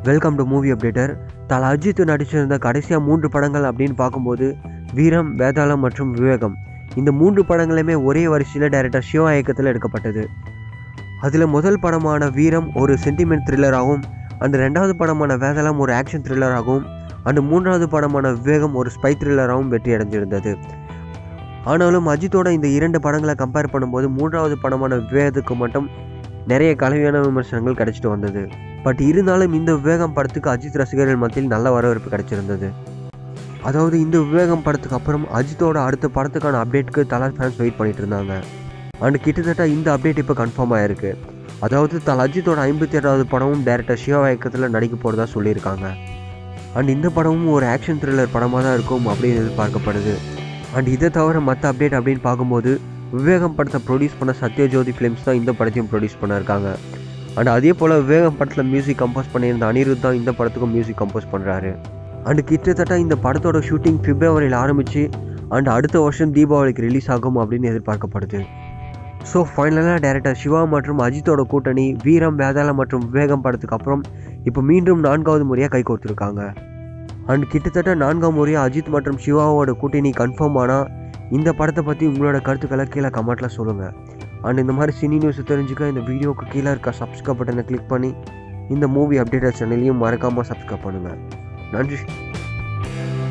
welcome to movie updater தல அஜித் நடிச்சிருந்த கடைசியாக மூன்று படங்கள் அப்படின்னு பார்க்கும்போது வீரம் வேதாளம் மற்றும் விவேகம் இந்த மூன்று படங்களுமே ஒரே வரிசையில் டைரக்டர் சிவா இயக்கத்தில் எடுக்கப்பட்டது அதில் முதல் படமான வீரம் ஒரு சென்டிமெண்ட் த்ரில்லராகவும் அந்த ரெண்டாவது படமான வேதாளம் ஒரு ஆக்ஷன் த்ரில்லராகவும் அந்த மூன்றாவது படமான விவேகம் ஒரு ஸ்பை த்ரில்லராகவும் வெற்றி அடைஞ்சிருந்தது ஆனாலும் அஜித்தோட இந்த இரண்டு படங்களை கம்பேர் பண்ணும்போது மூன்றாவது படமான விவேகத்துக்கு மட்டும் நிறைய கலவையான விமர்சனங்கள் கிடைச்சிட்டு வந்தது பட் இருந்தாலும் இந்த விவேகம் படத்துக்கு அஜித் ரசிகர்கள் மத்தியில் நல்ல வரவேற்பு கிடைச்சிருந்தது அதாவது இந்த விவேகம் படத்துக்கு அப்புறம் அஜித்தோட அடுத்த படத்துக்கான அப்டேட்க்கு தலா ஃபேன்ஸ் வெயிட் பண்ணிட்டு இருந்தாங்க அண்ட் கிட்டத்தட்ட இந்த அப்டேட் இப்போ கன்ஃபார்ம் ஆயிருக்கு அதாவது தல அஜித்தோட ஐம்பத்தி எட்டாவது படமும் டேரக்டர் சிவா இயக்கத்தில் நடிக்க போகிறதா சொல்லியிருக்காங்க அண்ட் இந்த படமும் ஒரு ஆக்ஷன் த்ரில்லர் படமாக தான் இருக்கும் அப்படின்னு எதிர்பார்க்கப்படுது அண்ட் இதை தவிர மற்ற அப்டேட் அப்படின்னு பார்க்கும்போது விவேகம் படத்தை ப்ரொடியூஸ் பண்ண சத்யஜோதி ஃபிலிம்ஸ் தான் இந்த படத்தையும் ப்ரொடியூஸ் பண்ணியிருக்காங்க அண்ட் அதே போல் விவேகம் படத்தில் மியூசிக் கம்போஸ் பண்ணியிருந்த அனிருத் தான் இந்த படத்துக்கும் மியூசிக் கம்போஸ் பண்ணுறாரு அண்ட் கிட்டத்தட்ட இந்த படத்தோட ஷூட்டிங் பிப்ரவரியில் ஆரம்பித்து அண்ட் அடுத்த வருஷம் தீபாவளிக்கு ரிலீஸ் ஆகும் அப்படின்னு எதிர்பார்க்கப்படுது ஸோ ஃபைனலாக டேரக்டர் சிவா மற்றும் அஜித்தோட கூட்டணி வீரம் வேதாளம் மற்றும் விவேகம் படத்துக்கு அப்புறம் இப்போ மீண்டும் நான்காவது முறையாக கை கோர்த்துருக்காங்க அண்ட் கிட்டத்தட்ட நான்காம் முறையாக அஜித் மற்றும் சிவாவோட கூட்டணி கன்ஃபார்ம் ஆனால் இந்த படத்தை பற்றி உங்களோட கருத்துக்களை கீழே கமெண்ட்டில் சொல்லுங்கள் அண்ட் இந்த மாதிரி சினி நியூஸ் தெரிஞ்சுக்க இந்த வீடியோவுக்கு கீழே இருக்க சப்ஸ்கிரைப் பட்டனை கிளிக் பண்ணி இந்த மூவி அப்டேட்டர் சேனலையும் மறக்காமல் சப்ஸ்கிரைப் பண்ணுங்கள் நன்றி